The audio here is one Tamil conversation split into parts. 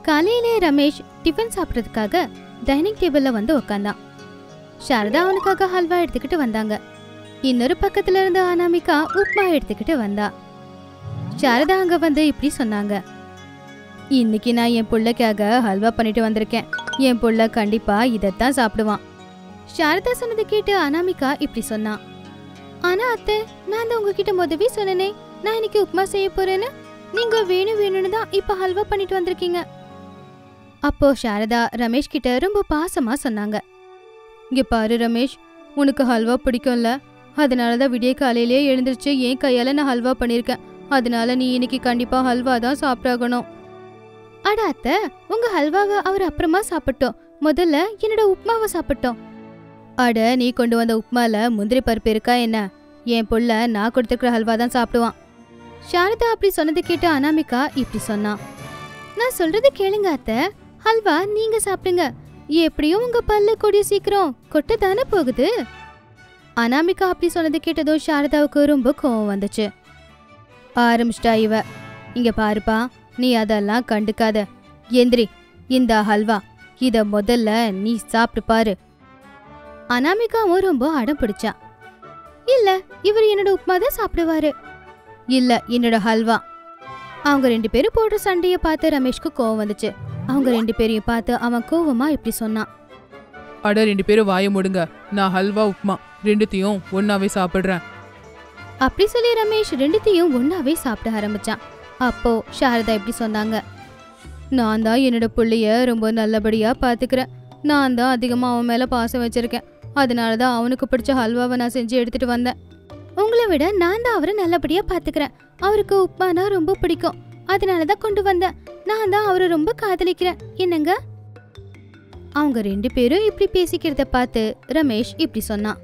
காலையிலே ரமேஷ் டிஃபன் சாப்பிட்றதுக்காக டைனிங் டேபிள்ல வந்து உக்காந்தான் சாரதா அவனுக்காக ஹல்வா எடுத்துக்கிட்டு வந்தாங்க இன்னொரு பக்கத்துல இருந்து அனாமிகா உப்மா எடுத்துக்கிட்டு வந்தா சாரதா அங்க வந்து இப்படி சொன்னாங்க இன்னைக்கு நான் என் புள்ளைக்காக ஹல்வா பண்ணிட்டு வந்திருக்கேன் என் புள்ள கண்டிப்பா இதைத்தான் சாப்பிடுவான் சாரதா சொன்னதை கேட்டு அனாமிகா இப்படி சொன்னான் ஆனா அத்தை நான் தான் உங்ககிட்ட முதவே சொன்னனே நான் இன்னைக்கு உப்மா செய்ய போறேன்னு நீங்க வேணும் வேணும்னு தான் இப்ப ஹல்வா பண்ணிட்டு வந்திருக்கீங்க அப்போ சாரதா ரமேஷ் கிட்ட ரொம்ப பாசமா சொன்னாங்க இங்க பாரு ரமேஷ் உனக்கு ஹல்வா பிடிக்கும்ல அதனால தான் விடிய காலையிலேயே எழுந்திருச்சு என் கையால நான் ஹல்வா பண்ணியிருக்கேன் அதனால நீ இன்னைக்கு கண்டிப்பா ஹல்வா தான் சாப்பிட்டாகணும் அட அத்தை உங்க ஹல்வாவை அவர் அப்புறமா சாப்பிட்டோம் முதல்ல என்னோட உப்மாவை சாப்பிட்டோம் அட நீ கொண்டு வந்த உப்மால முந்திரி பருப்பு இருக்கா என்ன என் புள்ள நான் கொடுத்துருக்கிற ஹல்வா தான் சாப்பிடுவான் சாரதா அப்படி சொன்னதை கேட்டு அனாமிகா இப்படி சொன்னான் நான் சொல்றது கேளுங்க அத்தை ஹல்வா நீங்க சாப்பிடுங்க எப்படியும் உங்க பல்லு கூடிய சீக்கிரம் கொட்ட தானே போகுது அனாமிகா அப்படி சொன்னதை கேட்டதும் சாரதாவுக்கு ரொம்ப கோவம் வந்துச்சு ஆரம்பிச்சிட்டா இவ இங்க பாருப்பா நீ அதெல்லாம் கண்டுக்காத எந்திரி இந்த ஹல்வா இத முதல்ல நீ சாப்பிட்டு பாரு அனாமிகாவும் ரொம்ப அடம் பிடிச்சா இல்ல இவர் என்னோட உப்மா தான் சாப்பிடுவாரு இல்ல என்னோட ஹல்வா அவங்க ரெண்டு பேரும் போடுற சண்டைய பார்த்து ரமேஷ்க்கு கோவம் வந்துச்சு அவங்க ரெண்டு பேரையும் பார்த்து அவன் கோவமா இப்படி சொன்னான் அட ரெண்டு பேரும் வாய மூடுங்க நான் ஹல்வா உப்மா ரெண்டுத்தையும் ஒன்னாவே சாப்பிடுறேன் அப்படி சொல்லி ரமேஷ் ரெண்டுத்தையும் ஒன்னாவே சாப்பிட ஆரம்பிச்சான் அப்போ சாரதா இப்படி சொன்னாங்க நான் தான் என்னோட புள்ளைய ரொம்ப நல்லபடியா பாத்துக்கிறேன் நான் தான் அதிகமா அவன் மேல பாசம் வச்சிருக்கேன் அதனால தான் அவனுக்கு பிடிச்ச ஹல்வாவை நான் செஞ்சு எடுத்துட்டு வந்தேன் உங்களை விட நான் தான் அவரை நல்லபடியா பாத்துக்கிறேன் அவருக்கு உப்மானா ரொம்ப பிடிக்கும் அதனால தான் கொண்டு வந்தேன் நான் தான் அவரை ரொம்ப காதலிக்கிறேன் என்னங்க அவங்க ரெண்டு பேரும் இப்படி பேசிக்கிறத பார்த்து ரமேஷ் இப்படி சொன்னான்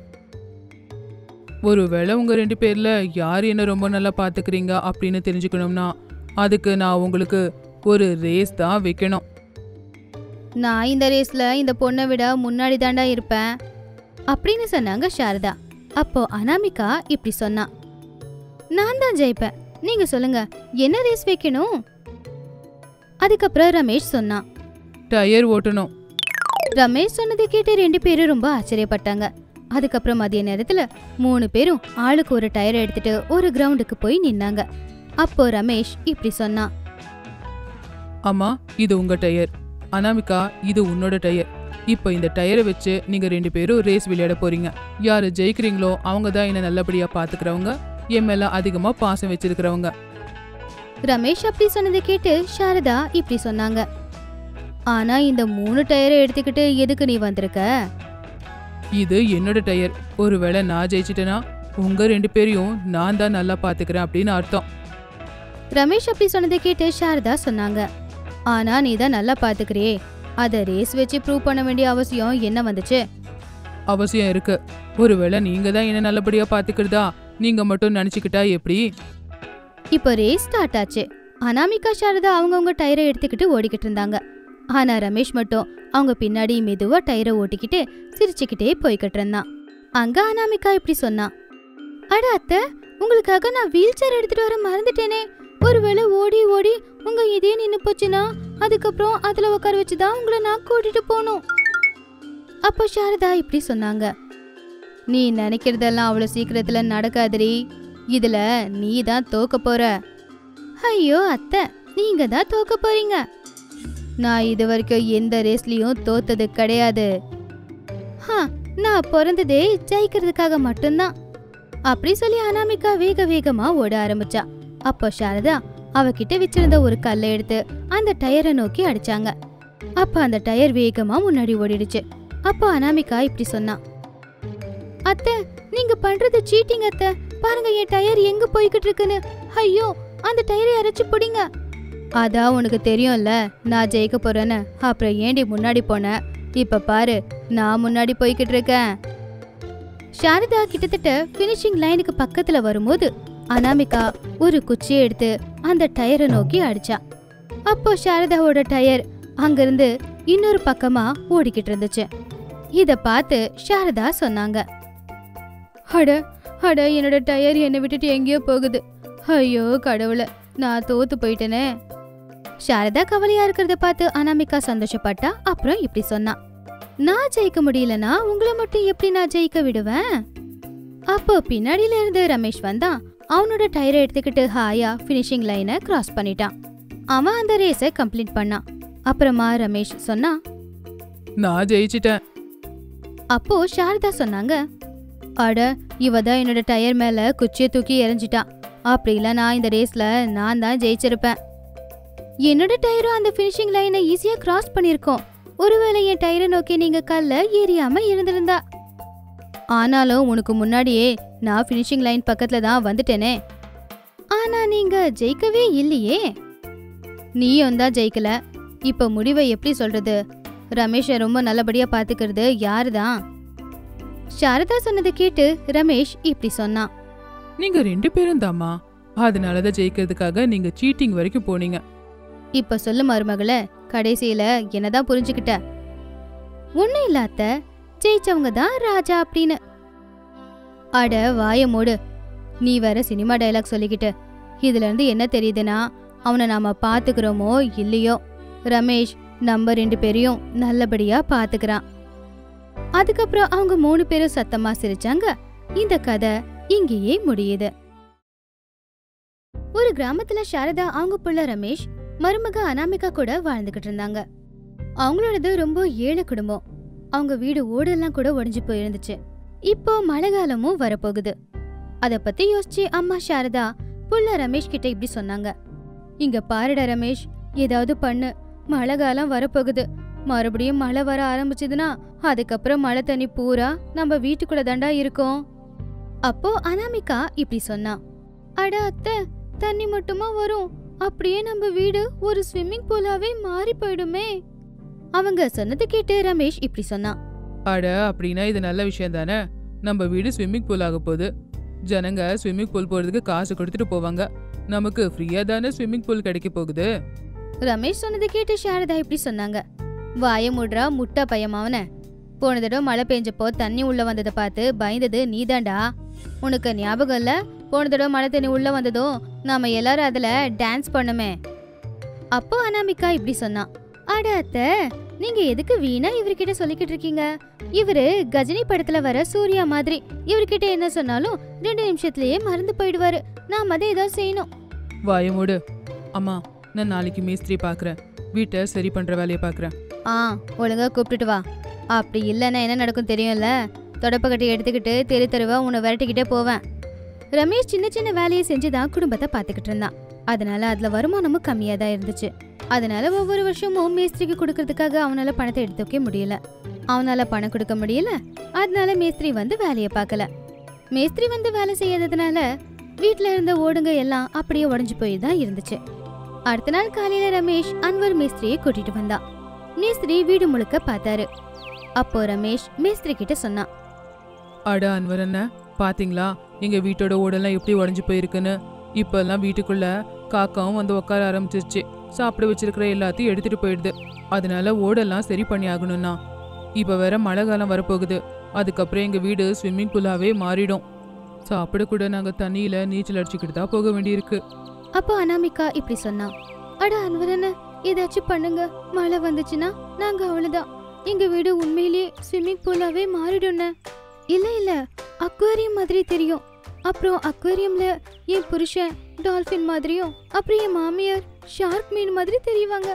ஒருவேளை உங்க ரெண்டு பேர்ல யார் என்ன ரொம்ப நல்லா பாத்துக்கிறீங்க அப்படின்னு தெரிஞ்சுக்கணும்னா அதுக்கு நான் உங்களுக்கு ஒரு ரேஸ் தான் வைக்கணும் நான் இந்த ரேஸ்ல இந்த பொண்ணை விட முன்னாடி தாண்டா இருப்பேன் அப்படின்னு சொன்னாங்க சாரதா அப்போ அனாமிகா இப்படி சொன்னா நான் தான் ஜெயிப்பேன் நீங்க சொல்லுங்க என்ன ரேஸ் வைக்கணும் அதுக்கப்புறம் ரமேஷ் சொன்னான் டயர் ஓட்டணும் ரமேஷ் சொன்னதை கேட்டு ரெண்டு பேரும் ரொம்ப ஆச்சரியப்பட்டாங்க அதுக்கப்புறம் மதிய நேரத்துல மூணு பேரும் ஆளுக்கு ஒரு டயர் எடுத்துட்டு ஒரு கிரவுண்டுக்கு போய் நின்னாங்க அப்போ ரமேஷ் இப்படி சொன்னான் அம்மா இது உங்க டயர் அனாமிகா இது உன்னோட டயர் இப்போ இந்த டயரை வச்சு நீங்க ரெண்டு பேரும் ரேஸ் விளையாட போறீங்க யாரு ஜெயிக்கிறீங்களோ அவங்க தான் என்ன நல்லபடியா பாத்துக்கிறவங்க என் மேல அதிகமா பாசம் வச்சிருக்கிறவங்க ரமேஷ் அப்படி சொன்னதை கேட்டு சாரதா இப்படி சொன்னாங்க ஆனா இந்த மூணு டயரை எடுத்துக்கிட்டு எதுக்கு நீ வந்திருக்க இது என்னோட டயர் ஒருவேளை நான் ஜெயிச்சிட்டேனா உங்க ரெண்டு பேரையும் நான் தான் நல்லா பாத்துக்கிறேன் அப்படின்னு அர்த்தம் ரமேஷ் அப்படி சொன்னதை கேட்டு சாரதா சொன்னாங்க ஆனா நீ தான் நல்லா பாத்துக்கிறியே அத ரேஸ் வச்சு ப்ரூவ் பண்ண வேண்டிய அவசியம் என்ன வந்துச்சு அவசியம் இருக்கு ஒருவேளை நீங்க தான் என்ன நல்லபடியா பாத்துக்கிறதா நீங்க மட்டும் நினைச்சுக்கிட்டா எப்படி இப்போ ரேஸ் ஸ்டார்ட் ஆச்சு அனாமிகா சாரதா அவங்கவுங்க டயரை எடுத்துக்கிட்டு ஓடிக்கிட்டு இருந்தாங்க ஆனா ரமேஷ் மட்டும் அவங்க பின்னாடி மெதுவா டயரை ஓட்டிக்கிட்டு சிரிச்சுக்கிட்டே போய்கிட்டு இருந்தான் அங்க அனாமிகா இப்படி சொன்னான் அட அத்தை உங்களுக்காக நான் வீல் சேர் எடுத்துட்டு வர மறந்துட்டேனே ஒருவேளை ஓடி ஓடி உங்க இதே நின்னு போச்சுன்னா அதுக்கப்புறம் அதுல உட்கார வச்சுதான் உங்களை நான் கூட்டிட்டு போகணும் அப்போ சாரதா இப்படி சொன்னாங்க நீ நினைக்கிறதெல்லாம் அவ்வளவு சீக்கிரத்துல நடக்காதுடி இதுல நீ தான் தோக்க போற ஐயோ அத்தை நீங்க தான் தோக்க போறீங்க நான் இது வரைக்கும் எந்த ரேஸ்லயும் தோத்தது கிடையாது ஹா நான் பிறந்ததே ஜெயிக்கிறதுக்காக மட்டும்தான் அப்படி சொல்லி அனாமிகா வேக வேகமா ஓட ஆரம்பிச்சா அப்போ சாரதா அவகிட்ட வச்சிருந்த ஒரு கல்லை எடுத்து அந்த டயரை நோக்கி அடிச்சாங்க அப்ப அந்த டயர் வேகமா முன்னாடி ஓடிடுச்சு அப்போ அனாமிகா இப்படி சொன்னா அத்தை நீங்க பண்றது சீட்டிங் அத்தை பாருங்க என் டயர் எங்க போய்கிட்டு இருக்குன்னு ஐயோ அந்த டயரை அரைச்சு பிடிங்க அதான் உனக்கு தெரியும்ல நான் ஜெயிக்க போறேன்னு அப்புறம் ஏண்டி முன்னாடி போன இப்ப பாரு நான் முன்னாடி போய்கிட்டு இருக்கேன் சாரதா கிட்டத்தட்ட ஃபினிஷிங் லைனுக்கு பக்கத்துல வரும்போது அனாமிகா ஒரு குச்சியை எடுத்து அந்த டயரை நோக்கி அடிச்சா அப்போ சாரதாவோட டயர் அங்கிருந்து இன்னொரு பக்கமா ஓடிக்கிட்டு இருந்துச்சு இத பார்த்து சாரதா சொன்னாங்க அட அட என்னோட டயர் என்னை விட்டுட்டு எங்கேயோ போகுது ஐயோ கடவுளை நான் தோத்து போயிட்டேனே சாரதா கவலையா இருக்கிறத பார்த்து அனாமிகா சந்தோஷப்பட்டா அப்புறம் இப்படி சொன்னா நான் ஜெயிக்க முடியலனா உங்களை மட்டும் எப்படி நான் ஜெயிக்க விடுவேன் அப்போ பின்னாடியில இருந்து ரமேஷ் வந்தான் அவனோட டயரை எடுத்துக்கிட்டு ஹாயா ஃபினிஷிங் லைனை கிராஸ் பண்ணிட்டான் அவன் அந்த ரேஸை கம்ப்ளீட் பண்ணான் அப்புறமா ரமேஷ் சொன்னா நான் ஜெயிச்சிட்டேன் அப்போ சாரதா சொன்னாங்க அட இவ தான் என்னோட டயர் மேல குச்சியை தூக்கி எறிஞ்சிட்டான் அப்படிலாம் நான் இந்த ரேஸ்ல நான் தான் ஜெயிச்சிருப்பேன் என்னோட டயரும் அந்த ஃபினிஷிங் லைனை ஈஸியா கிராஸ் பண்ணிருக்கோம் ஒருவேளை என் டயரை நோக்கி நீங்க கல்ல ஏறியாம இருந்திருந்தா ஆனாலும் உனக்கு முன்னாடியே நான் ஃபினிஷிங் லைன் பக்கத்துல தான் வந்துட்டேனே ஆனா நீங்க ஜெயிக்கவே இல்லையே நீயும் தான் ஜெயிக்கல இப்ப முடிவை எப்படி சொல்றது ரமேஷை ரொம்ப நல்லபடியா பாத்துக்கிறது யாருதான் சாரதா சொன்னதை கேட்டு ரமேஷ் இப்படி சொன்னான் நீங்க ரெண்டு பேரும் தாம்மா அதனாலதான் ஜெயிக்கிறதுக்காக நீங்க சீட்டிங் வரைக்கும் போனீங்க இப்ப சொல்லு மருமகளே கடைசியில என்னதான் புரிஞ்சுக்கிட்ட ஒண்ணும் இல்லாத ஜெயிச்சவங்க தான் ராஜா அப்படின்னு அட வாய மூடு நீ வேற சினிமா டயலாக் சொல்லிக்கிட்டு இதுல இருந்து என்ன தெரியுதுன்னா அவனை நாம பாத்துக்கிறோமோ இல்லையோ ரமேஷ் நம்ம ரெண்டு பேரையும் நல்லபடியா பாத்துக்கிறான் அதுக்கப்புறம் அவங்க மூணு பேரும் சத்தமா சிரிச்சாங்க இந்த கதை இங்கேயே முடியுது ஒரு கிராமத்துல சாரதா அவங்க புள்ள ரமேஷ் மருமக அனாமிகா கூட வாழ்ந்துகிட்டு இருந்தாங்க அவங்களோடது ரொம்ப ஏழை குடும்பம் அவங்க வீடு ஓடெல்லாம் கூட உடைஞ்சு போயிருந்துச்சு இப்போ மழை காலமும் வரப்போகுது அத பத்தி யோசிச்சு அம்மா சாரதா புள்ள ரமேஷ் கிட்ட இப்படி சொன்னாங்க இங்க பாருடா ரமேஷ் ஏதாவது பண்ணு மழை காலம் வரப்போகுது மறுபடியும் மழை வர ஆரம்பிச்சதுன்னா அதுக்கப்புறம் மழை தண்ணி பூரா நம்ம வீட்டுக்குள்ள தாண்டா இருக்கும் அப்போ அனாமிகா இப்படி சொன்னா அட அத்தை தண்ணி மட்டுமா வரும் அப்படியே நம்ம வீடு ஒரு ஸ்விம்மிங் பூலாவே மாறி போயிடுமே அவங்க சொன்னது கேட்டு ரமேஷ் இப்படி சொன்னான் அட அப்படின்னா இது நல்ல விஷயம் தானே நம்ம வீடு ஸ்விம்மிங் பூல் ஆக போகுது ஜனங்க ஸ்விம்மிங் பூல் போறதுக்கு காசு கொடுத்துட்டு போவாங்க நமக்கு ஃப்ரீயா தானே ஸ்விம்மிங் பூல் கிடைக்க போகுது ரமேஷ் சொன்னது கேட்டு சாரதா இப்படி சொன்னாங்க வாய மூடுறா முட்டா பையமாவன போன தடவை மழை பெஞ்சப்போ தண்ணி உள்ள வந்ததை பார்த்து பயந்தது நீதாண்டா உனக்கு ஞாபகம் இல்ல போன தடவை மழை தண்ணி உள்ள வந்ததும் நாம எல்லாரும் அதுல டான்ஸ் பண்ணோமே அப்போ அனாமிகா இப்படி சொன்னான் அட அத்தை நீங்க எதுக்கு வீணா இவர்கிட்ட சொல்லிக்கிட்டு இருக்கீங்க இவரு கஜினி படத்துல வர சூர்யா மாதிரி இவர்கிட்ட என்ன சொன்னாலும் ரெண்டு நிமிஷத்துலயே மறந்து போயிடுவாரு நாம அதை ஏதாவது செய்யணும் வாயமோடு அம்மா நான் நாளைக்கு மேஸ்திரி பார்க்கறேன் வீட்டை சரி பண்ற வேலையை பார்க்கறேன் ஆ ஒழுங்கா கூப்பிட்டுட்டு வா அப்படி இல்லைன்னா என்ன நடக்கும் தெரியும்ல தொடப்பக்கட்டை எடுத்துக்கிட்டு தெரு தெருவா உன்னை விரட்டிக்கிட்டே போவேன் ரமேஷ் சின்ன சின்ன வேலையை செஞ்சு தான் குடும்பத்தை பார்த்துக்கிட்டு இருந்தான் அதனால அதுல வருமானமும் கம்மியா தான் இருந்துச்சு அதனால ஒவ்வொரு வருஷமும் மேஸ்திரிக்கு கொடுக்கறதுக்காக அவனால பணத்தை எடுத்து வைக்க முடியல அவனால பணம் கொடுக்க முடியல அதனால மேஸ்திரி வந்து வேலையை பார்க்கல மேஸ்திரி வந்து வேலை செய்யாததுனால வீட்ல இருந்த ஓடுங்க எல்லாம் அப்படியே உடஞ்சு போய் தான் இருந்துச்சு அடுத்த நாள் காலையில ரமேஷ் அன்வர் மேஸ்திரியை கூட்டிட்டு வந்தான் மேஸ்திரி வீடு முழுக்க பார்த்தாரு அப்போ ரமேஷ் மேஸ்திரி கிட்ட சொன்னான் அட அன்வர் என்ன பாத்தீங்களா எங்க வீட்டோட ஓடெல்லாம் எப்படி உடஞ்சு போயிருக்குன்னு இப்பெல்லாம் வீட்டுக்குள்ள காக்காவும் வந்து உட்கார ஆரம்பிச்சிருச்சு சாப்பிட வச்சிருக்கிற எல்லாத்தையும் எடுத்துட்டு போயிடுது அதனால ஓடெல்லாம் சரி பண்ணி ஆகணும்னா இப்ப வேற மழை காலம் வரப்போகுது அதுக்கப்புறம் எங்க வீடு ஸ்விம்மிங் பூலாவே மாறிடும் சாப்பிட கூட நாங்க தண்ணியில நீச்சல் அடிச்சுக்கிட்டு தான் போக வேண்டியிருக்கு அப்போ அனாமிகா இப்படி சொன்னான் அட அன்வரன ஏதாச்சும் பண்ணுங்க மழை வந்துச்சுன்னா நாங்க அவ்வளவுதான் எங்க வீடு உண்மையிலேயே ஸ்விம்மிங் பூலாவே மாறிடும்னு இல்ல இல்ல அக்வேரியம் மாதிரி தெரியும் அப்புறம் அக்வேரியம்ல என் புருஷன் டால்பின் மாதிரியும் அப்புறம் என் மாமியார் ஷார்க் மீன் மாதிரி தெரியுவாங்க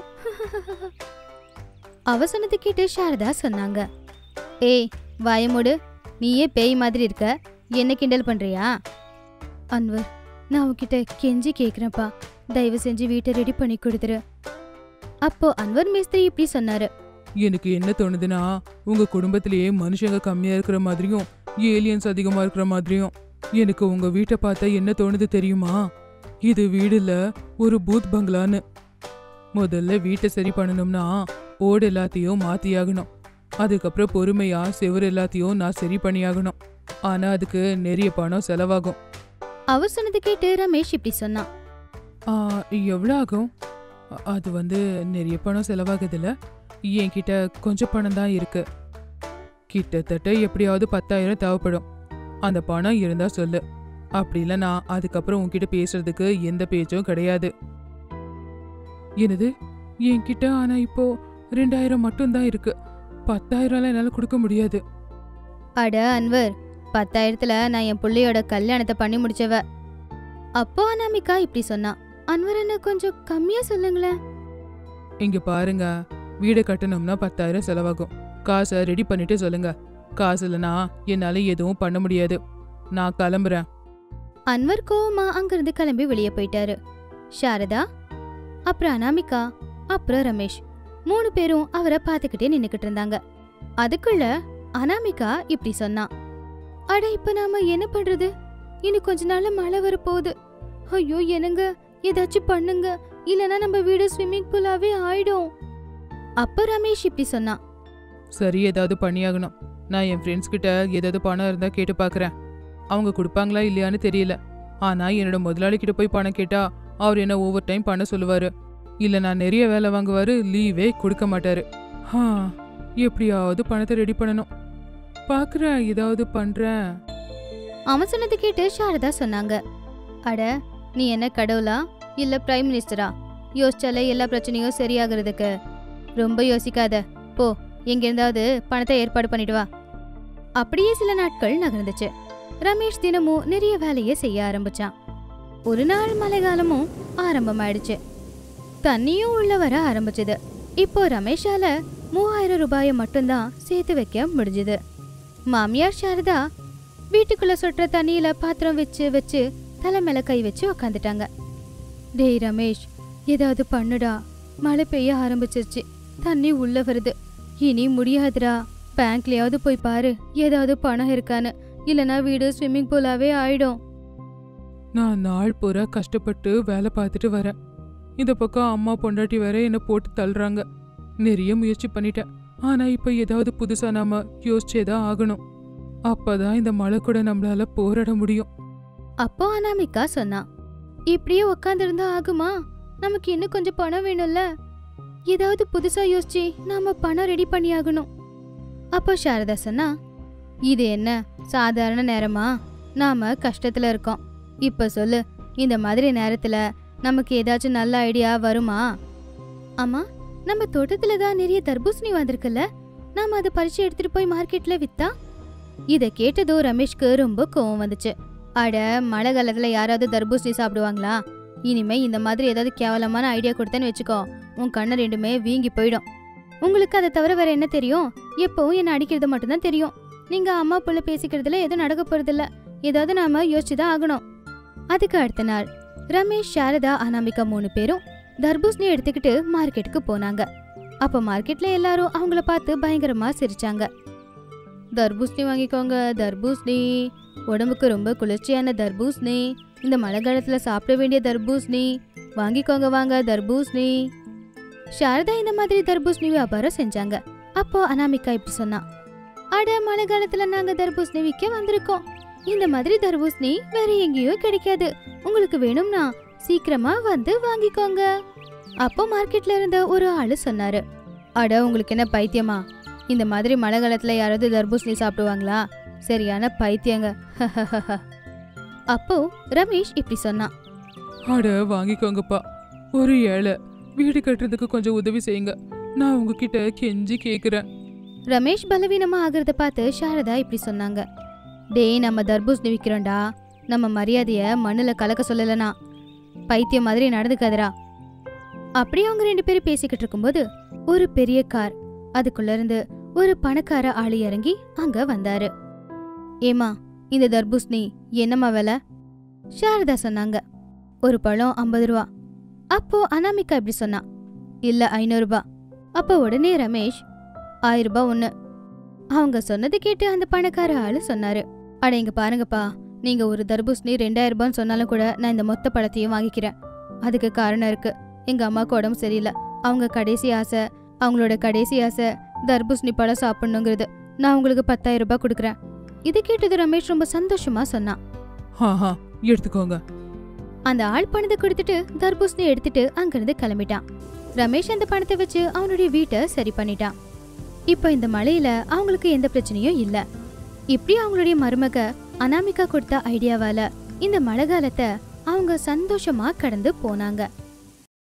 அவ சொன்னது கேட்டு சாரதா சொன்னாங்க ஏய் வாயமோடு நீயே பேய் மாதிரி இருக்க என்ன கிண்டல் பண்றியா அன்வர் நான் உன்கிட்ட கெஞ்சி கேக்குறேன்ப்பா தயவு செஞ்சு வீட்டை ரெடி பண்ணி கொடுத்துரு அப்போ அன்வர் மேஸ்திரி இப்படி சொன்னாரு எனக்கு என்ன தோணுதுன்னா உங்க குடும்பத்திலேயே மனுஷங்க கம்மியா இருக்கிற மாதிரியும் ஏலியன்ஸ் அதிகமா இருக்கிற மாதிரியும் எனக்கு உங்க வீட்டை பார்த்தா என்ன தோணுது தெரியுமா இது வீடு இல்ல ஒரு பூத் பங்களான்னு முதல்ல வீட்டை சரி பண்ணணும்னா ஓடு எல்லாத்தையும் மாத்தியாகணும் அதுக்கப்புறம் பொறுமையா செவுரு எல்லாத்தையும் நான் சரி பண்ணியாகணும் ஆனா அதுக்கு நிறைய பணம் செலவாகும் அவர் சொன்னது கேட்டு ரமேஷ் இப்படி சொன்னான் ஆ, எவ்வளோ ஆகும் அ- அது வந்து நிறைய பணம் செலவாகுதுல்ல என்கிட்ட கொஞ்சம் பணம் தான் இருக்கு கிட்டத்தட்ட எப்படியாவது பத்தாயிரம் தேவைப்படும் அந்த பணம் இருந்தா சொல்லு அப்படி இல்லைனா அதுக்கப்புறம் உன்கிட்ட பேசுறதுக்கு எந்த பேச்சும் கிடையாது என்னது என்கிட்ட ஆனா இப்போ ரெண்டாயிரம் மட்டும்தான் இருக்கு பத்தாயிரம்லாம் என்னால கொடுக்க முடியாது அட அன்வர் பத்தாயிரத்துல நான் என் புள்ளையோட கல்யாணத்தை பண்ணி முடிச்சவ அப்போ அனாமிகா இப்படி சொன்னா அன்வர் என்ன கொஞ்சம் கம்மியா சொல்லுங்களேன் இங்க பாருங்க வீடு கட்டணும்னா பத்தாயிரம் செலவாகும் காசை ரெடி பண்ணிட்டு சொல்லுங்க காசு இல்லைனா என்னால எதுவும் பண்ண முடியாது நான் கிளம்புறேன் அன்வர் கோவமா அங்கிருந்து கிளம்பி வெளியே போயிட்டாரு சாரதா அப்புறம் அனாமிகா அப்புறம் ரமேஷ் மூணு பேரும் அவரை பார்த்துக்கிட்டே நின்னுக்கிட்டு இருந்தாங்க அதுக்குள்ள அனாமிகா இப்படி சொன்னா அட இப்ப நாம என்ன பண்றது இன்னும் கொஞ்ச நாள்ல மழை வர போகுது ஐயோ என்னங்க ஏதாச்சும் பண்ணுங்க இல்லனா நம்ம வீடு ஸ்விம்மிங் பூலாவே ஆயிடும் அப்ப ரமேஷ் இப்படி சொன்னான் சரி ஏதாவது பண்ணியாகணும் நான் என் ஃப்ரெண்ட்ஸ் கிட்ட ஏதாவது பணம் இருந்தா கேட்டு பார்க்கறேன் அவங்க கொடுப்பாங்களா இல்லையான்னு தெரியல ஆனா என்னோட முதலாளி கிட்ட போய் பணம் கேட்டா அவர் என்ன ஓவர் டைம் பண்ண சொல்லுவாரு இல்ல நான் நிறைய வேலை வாங்குவாரு லீவே கொடுக்க மாட்டாரு ஹா எப்படியாவது பணத்தை ரெடி பண்ணணும் பார்க்கறேன் ஏதாவது பண்றேன் அவன் சொன்னது கேட்டு சாரதா சொன்னாங்க அட நீ என்ன கடவுளா இல்ல பிரைம் மினிஸ்டரா யோசிச்சாலே எல்லா பிரச்சனையும் சரியாகிறதுக்கு ரொம்ப யோசிக்காத போ எங்க இருந்தாவது பணத்தை ஏற்பாடு பண்ணிட்டு வா அப்படியே சில நாட்கள் நகர்ந்துச்சு ரமேஷ் தினமும் நிறைய வேலையை செய்ய ஆரம்பிச்சான் ஒரு நாள் மழைக்காலமும் ஆரம்பமாயிடுச்சு தண்ணியும் உள்ள வர ஆரம்பிச்சது இப்போ ரமேஷால மூவாயிரம் ரூபாயை மட்டும்தான் சேர்த்து வைக்க முடிஞ்சது மாமியார் சாரதா வீட்டுக்குள்ள சொட்டுற தண்ணியில பாத்திரம் வச்சு வச்சு தலை மேல கை வச்சு உக்காந்துட்டாங்க டேய் ரமேஷ் ஏதாவது பண்ணுடா மழை பெய்ய ஆரம்பிச்சிருச்சு தண்ணி உள்ள வருது இனி முடியாதுடா பேங்க்லயாவது போய் பாரு ஏதாவது பணம் இருக்கான்னு இல்லனா வீடு ஸ்விம்மிங் பூலாவே ஆயிடும் நான் நாள் பூரா கஷ்டப்பட்டு வேலை பார்த்துட்டு வரேன் இந்த பக்கம் அம்மா பொண்டாட்டி வேற என்னை போட்டு தள்ளுறாங்க நிறைய முயற்சி பண்ணிட்டேன் ஆனா இப்ப ஏதாவது புதுசா நாம யோசிச்சே தான் ஆகணும் அப்பதான் இந்த மழை கூட நம்மளால போராட முடியும் அப்போ அனாமிகா சொன்னா இப்படியே உக்காந்துருந்தா ஆகுமா நமக்கு இன்னும் கொஞ்சம் பணம் வேணும்ல ஏதாவது புதுசா யோசிச்சு நாம பணம் ரெடி பண்ணி ஆகணும் அப்போ சாரதா சொன்னா இது என்ன சாதாரண நேரமா நாம கஷ்டத்துல இருக்கோம் இப்ப சொல்லு இந்த மாதிரி நேரத்துல நமக்கு ஏதாச்சும் நல்ல ஐடியா வருமா ஆமா நம்ம தோட்டத்துல தான் நிறைய தர்பூசணி வந்திருக்குல்ல நாம அதை பறிச்சு எடுத்துட்டு போய் மார்க்கெட்ல வித்தா இத கேட்டதோ ரமேஷ்க்கு ரொம்ப கோவம் வந்துச்சு அட மழை காலத்துல யாராவது தர்பூசணி சாப்பிடுவாங்களா இனிமே இந்த மாதிரி ஏதாவது கேவலமான ஐடியா கொடுத்தேன்னு வச்சுக்கோ உன் கண்ணு ரெண்டுமே வீங்கி போயிடும் உங்களுக்கு அதை தவிர வேற என்ன தெரியும் எப்பவும் என்ன அடிக்கிறது மட்டும்தான் தெரியும் நீங்க அம்மா புள்ள பேசிக்கிறதுல எதுவும் நடக்க போறதில்ல ஏதாவது நாம யோசிச்சுதான் ஆகணும் அதுக்கு அடுத்த நாள் ரமேஷ் சாரதா அனாமிகா மூணு பேரும் தர்பூசணி எடுத்துக்கிட்டு மார்க்கெட்டுக்கு போனாங்க அப்ப மார்க்கெட்ல எல்லாரும் அவங்கள பார்த்து பயங்கரமா சிரிச்சாங்க தர்பூசணி வாங்கிக்கோங்க தர்பூசணி உடம்புக்கு ரொம்ப குளிர்ச்சியான தர்பூசணி இந்த மழை காலத்துல சாப்பிட வேண்டிய தர்பூசணி வாங்கிக்கோங்க வாங்க தர்பூசணி சாரதா இந்த மாதிரி தர்பூசணி வியாபாரம் செஞ்சாங்க அப்போ அனாமிகா இப்படி சொன்னா அட மழை காலத்துல நாங்க தர்பூசணி விற்க வந்திருக்கோம் இந்த மாதிரி தர்பூசணி வேற எங்கேயோ கிடைக்காது உங்களுக்கு வேணும்னா சீக்கிரமா வந்து வாங்கிக்கோங்க அப்போ மார்க்கெட்ல இருந்த ஒரு ஆளு சொன்னாரு அட உங்களுக்கு என்ன பைத்தியமா இந்த மாதிரி மழை காலத்துல யாராவது தர்பூசணி சாப்பிடுவாங்களா சரியான பைத்தியங்க அப்போ ரமேஷ் இப்படி சொன்னான் அட வாங்கிக்கோங்கப்பா ஒரு ஏழை வீடு கட்டுறதுக்கு கொஞ்சம் உதவி செய்யுங்க நான் உங்ககிட்ட கெஞ்சி கேக்குறேன் ரமேஷ் பலவீனமா ஆகுறத பார்த்து சாரதா இப்படி சொன்னாங்க டேய் நம்ம தர்பூசணி விக்கிறோம்டா நம்ம மரியாதைய மண்ணுல கலக்க சொல்லலனா பைத்தியம் மாதிரி நடந்துக்காதடா அப்படியே அவங்க ரெண்டு பேரும் பேசிக்கிட்டு இருக்கும்போது ஒரு பெரிய கார் அதுக்குள்ள இருந்து ஒரு பணக்கார ஆளு இறங்கி அங்க வந்தாரு ஏமா இந்த தர்பூசணி என்னம்மா விலை சாரதா சொன்னாங்க ஒரு பழம் ஐம்பது ரூபா அப்போ அனாமிகா இப்படி சொன்னா இல்ல ஐநூறு ரூபாய் அப்போ உடனே ரமேஷ் ஆயிரம் ரூபாய் ஒண்ணு அவங்க சொன்னது கேட்டு அந்த பணக்கார ஆளு சொன்னாரு அட இங்க பாருங்கப்பா நீங்க ஒரு தர்பூசணி ரெண்டாயிரம் ரூபான்னு சொன்னாலும் கூட நான் இந்த மொத்த பழத்தையும் வாங்கிக்கிறேன் அதுக்கு காரணம் இருக்கு எங்க அம்மாவுக்கு உடம்பு சரியில்லை அவங்க கடைசி ஆசை அவங்களோட கடைசி ஆசை தர்பூசணி பழம் சாப்பிடணுங்கிறது நான் உங்களுக்கு பத்தாயிரம் ரூபாய் கொடுக்குறேன் இது கேட்டது ரமேஷ் ரொம்ப சந்தோஷமா சொன்னான் ஹா எடுத்துக்கோங்க அந்த ஆள் பணத்தை கொடுத்துட்டு தர்பூசணி எடுத்துட்டு அங்கிருந்து கிளம்பிட்டான் ரமேஷ் அந்த பணத்தை வச்சு அவனுடைய வீட்டை சரி பண்ணிட்டான் இப்போ இந்த மழையில அவங்களுக்கு எந்த பிரச்சனையும் இல்ல இப்படி அவங்களுடைய மருமக அனாமிகா கொடுத்த ஐடியாவால இந்த மழை காலத்தை அவங்க சந்தோஷமா கடந்து போனாங்க